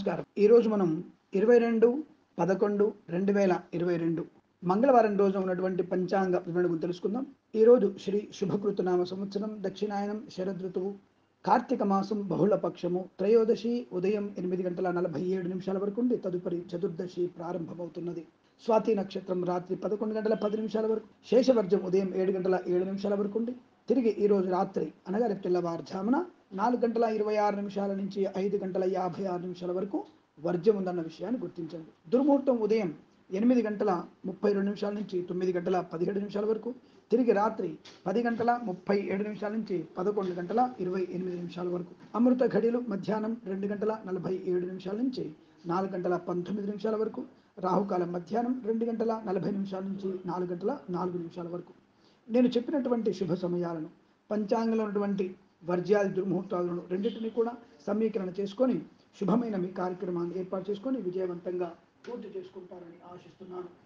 నమస్కారం ఈరోజు మనం ఇరవై రెండు పదకొండు రెండు వేల ఇరవై రెండు మంగళవారం రోజు ఉన్నటువంటి పంచాంగ వివరణ గురించి తెలుసుకుందాం ఈరోజు శ్రీ శుభకృతనామ సంవత్సరం దక్షిణాయనం శరదృతువు కార్తీక మాసం బహుళ పక్షము త్రయోదశి ఉదయం ఎనిమిది గంటల నలభై ఏడు నిమిషాల వరకు ఉండి తదుపరి చతుర్దశి ప్రారంభమవుతున్నది స్వాతి నక్షత్రం రాత్రి పదకొండు గంటల పది నిమిషాల వరకు శేషవర్జం ఉదయం ఏడు గంటల ఏడు నిమిషాల వరకు ఉండి తిరిగి ఈ రోజు రాత్రి అనగా రేపు తెల్లవారుజామున నాలుగు గంటల ఇరవై ఆరు నిమిషాల నుంచి ఐదు గంటల యాభై ఆరు నిమిషాల వరకు వర్జ్యం ఉందన్న విషయాన్ని గుర్తించండి దుర్ముహూర్తం ఉదయం ఎనిమిది గంటల ముప్పై రెండు నిమిషాల నుంచి తొమ్మిది గంటల పదిహేడు నిమిషాల వరకు తిరిగి రాత్రి పది గంటల ముప్పై ఏడు నిమిషాల నుంచి పదకొండు గంటల ఇరవై ఎనిమిది నిమిషాల వరకు అమృత ఘడియలు మధ్యాహ్నం రెండు గంటల నలభై ఏడు నిమిషాల నుంచి నాలుగు గంటల పంతొమ్మిది నిమిషాల వరకు రాహుకాలం మధ్యాహ్నం రెండు గంటల నలభై నిమిషాల నుంచి నాలుగు గంటల నాలుగు నిమిషాల వరకు నేను చెప్పినటువంటి శుభ సమయాలను పంచాంగంలో ఉన్నటువంటి వర్జ్యాది దుర్ముహూర్తాలను రెండింటినీ కూడా సమీకరణ చేసుకొని శుభమైన మీ కార్యక్రమాన్ని ఏర్పాటు చేసుకొని విజయవంతంగా పూర్తి చేసుకుంటారని ఆశిస్తున్నాను